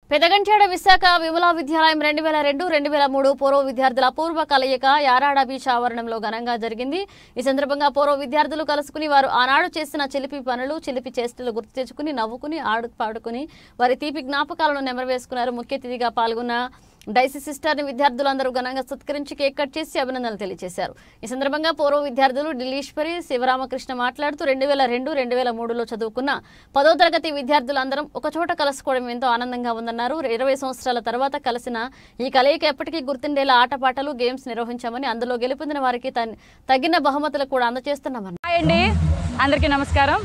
పెదగంట్యాడ విశాఖ విమలా విద్యాలయం రెండు వేల రెండు రెండు వేల మూడు పూర్వ విద్యార్థుల పూర్వ కలయిక యారాడ బీచ్ ఆవరణంలో ఘనంగా జరిగింది ఈ సందర్భంగా పూర్వ విద్యార్థులు కలుసుకుని వారు ఆనాడు చేసిన చిలిపి పనులు చిలిపి చేష్టలు గుర్తు తెచ్చుకుని నవ్వుకుని ఆడు పాడుకుని వారి తీపి జ్ఞాపకాలను నెమరవేసుకున్నారు ముఖ్య అతిథిగా పాల్గొన్న డైసీ సిస్టర్ని విద్యార్థులందరూ ఘనంగా సత్కరించి కేక్ కట్ చేసి అభినందనలు తెలియజేశారు ఈ సందర్భంగా పూర్వ విద్యార్థులు ఢిల్లీశ్వరి శివరామకృష్ణ మాట్లాడుతూ రెండు వేల రెండు రెండు వేల మూడులో చదువుకున్న పదో తరగతి విద్యార్థులందరం ఒకచోట కలుసుకోవడం ఎంతో ఆనందంగా ఉందన్నారు ఇరవై సంవత్సరాల తర్వాత కలిసిన ఈ కలయిక ఎప్పటికీ గుర్తుండేలా ఆటపాటలు గేమ్స్ నిర్వహించామని అందులో గెలుపొందిన వారికి తన్- తగిన బహుమతులు కూడా అందజేస్తున్నామన్నారు హాయ్ అండి అందరికీ నమస్కారం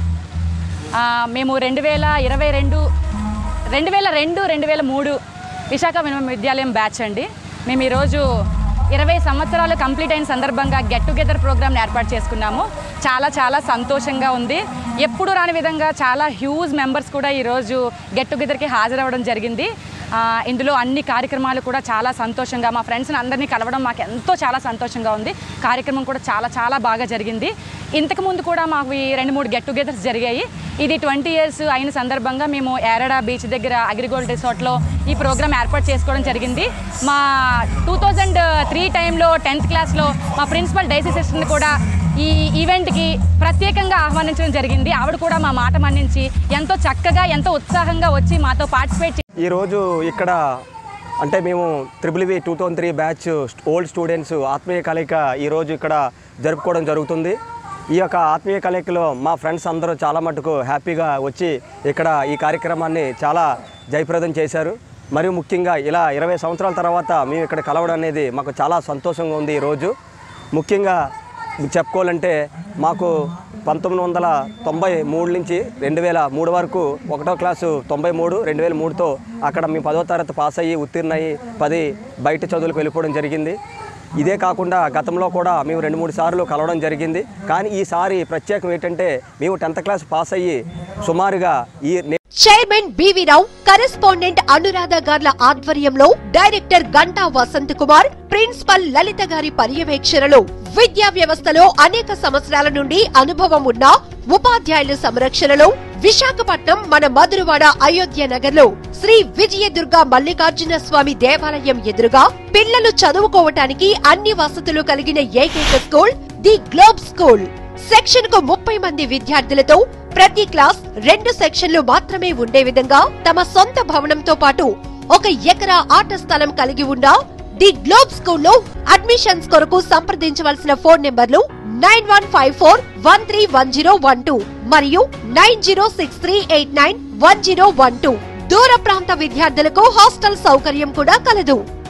ఆ, మేము రెండు వేల ఇరవై రెండు రెండు వేల రెండు రెండు వేల మూడు విశాఖ వినమ విద్యాలయం బ్యాచ్ అండి మేము ఈరోజు ఇరవై సంవత్సరాలు కంప్లీట్ అయిన సందర్భంగా గెట్ టుగెదర్ ప్రోగ్రామ్ని ఏర్పాటు చేసుకున్నాము చాలా చాలా సంతోషంగా ఉంది ఎప్పుడు రాని విధంగా చాలా హ్యూజ్ మెంబర్స్ కూడా ఈరోజు గెట్ టుగెదర్కి హాజరవ్వడం జరిగింది ఆ, ఇందులో అన్ని కార్యక్రమాలు కూడా చాలా సంతోషంగా మా ఫ్రెండ్స్ని అందరినీ కలవడం మాకు ఎంతో చాలా సంతోషంగా ఉంది కార్యక్రమం కూడా చాలా చాలా బాగా జరిగింది ఇంతకుముందు కూడా మాకు ఈ రెండు మూడు గెట్ టుగెదర్స్ జరిగాయి ఇది ట్వంటీ ఇయర్స్ అయిన సందర్భంగా మేము ఏరడా బీచ్ దగ్గర అగ్రిగోల్డ్ రిసార్ట్లో ఈ ప్రోగ్రామ్ ఏర్పాటు చేసుకోవడం జరిగింది మా టూ థౌజండ్ త్రీ టైంలో టెన్త్ క్లాస్లో మా ప్రిన్సిపల్ డైసీ సిస్టర్ని కూడా ఈ ఈవెంట్కి ప్రత్యేకంగా ఆహ్వానించడం జరిగింది ఆవిడ కూడా మా మాట మన్నించి ఎంతో చక్కగా ఎంతో ఉత్సాహంగా వచ్చి మాతో పార్టిసిపేట్ ఈరోజు ఇక్కడ అంటే మేము triple V two thousand three batch old students ఆత్మీయ కలయిక ఈరోజు ఇక్కడ జరుపుకోవడం జరుగుతుంది ఈ యొక్క ఆత్మీయ కలయికలో మా ఫ్రెండ్స్ అందరూ చాలా మటుకు హ్యాపీగా వచ్చి ఇక్కడ ఈ కార్యక్రమాన్ని చాలా జయప్రదం చేశారు మరియు ముఖ్యంగా ఇలా ఇరవై సంవత్సరాల తర్వాత మేము ఇక్కడ కలవడం అనేది మాకు చాలా సంతోషంగా ఉంది ఈరోజు ముఖ్యంగా చెప్పుకోవాలంటే మాకు పంతొమ్మిది వందల తొంభై మూడు నుంచి రెండు వేల మూడు వరకు ఒకటో క్లాసు తొంభై మూడు రెండు వేల మూడుతో అక్కడ మేము పదో తరగతి పాస్ అయ్యి ఉత్తీర్ణ అయ్యి పది బయట చదువులకు వెళ్ళిపోవడం జరిగింది ఇదే కాకుండా గతంలో కూడా మేము రెండు మూడు సార్లు కలవడం జరిగింది కానీ ఈసారి ప్రత్యేకం ఏంటంటే మేము టెన్త్ క్లాస్ పాస్ అయ్యి సుమారుగా ఈ నే- chairman BV Rao correspondent Anuradha గార్ల ఆధ్వర్యంలో డైరెక్టర్ గంటా వసంత్ కుమార్ ప్రిన్సిపల్ లలిత గారి పర్యవేక్షణలో విద్యా వ్యవస్థలో అనేక సంవత్సరాల నుండి అనుభవం ఉన్న ఉపాధ్యాయుల సంరక్షణలో విశాఖపట్నం మన మధురవాడ అయోధ్య నగర్లో శ్రీ విజయదుర్గ మల్లికార్జున స్వామి దేవాలయం ఎదురుగా పిల్లలు చదువుకోవటానికి అన్ని వసతులు కలిగిన ఏకైక school the globe school section కు ముప్పై మంది విద్యార్థులతో ప్రతి క్లాస్ రెండు సెక్షన్లు మాత్రమే ఉండే విధంగా తమ సొంత భవనంతో పాటు ఒక ఎకరా ఆట స్థలం కలిగి ఉన్న ది గ్లోబ్ స్కూల్లో అడ్మిషన్స్ కొరకు సంప్రదించవలసిన ఫోన్ నెంబర్లు nine one five four one three one zero one two మరియు nine zero six three eight nine one zero one two దూర ప్రాంత విద్యార్థులకు హాస్టల్ సౌకర్యం కూడా కలదు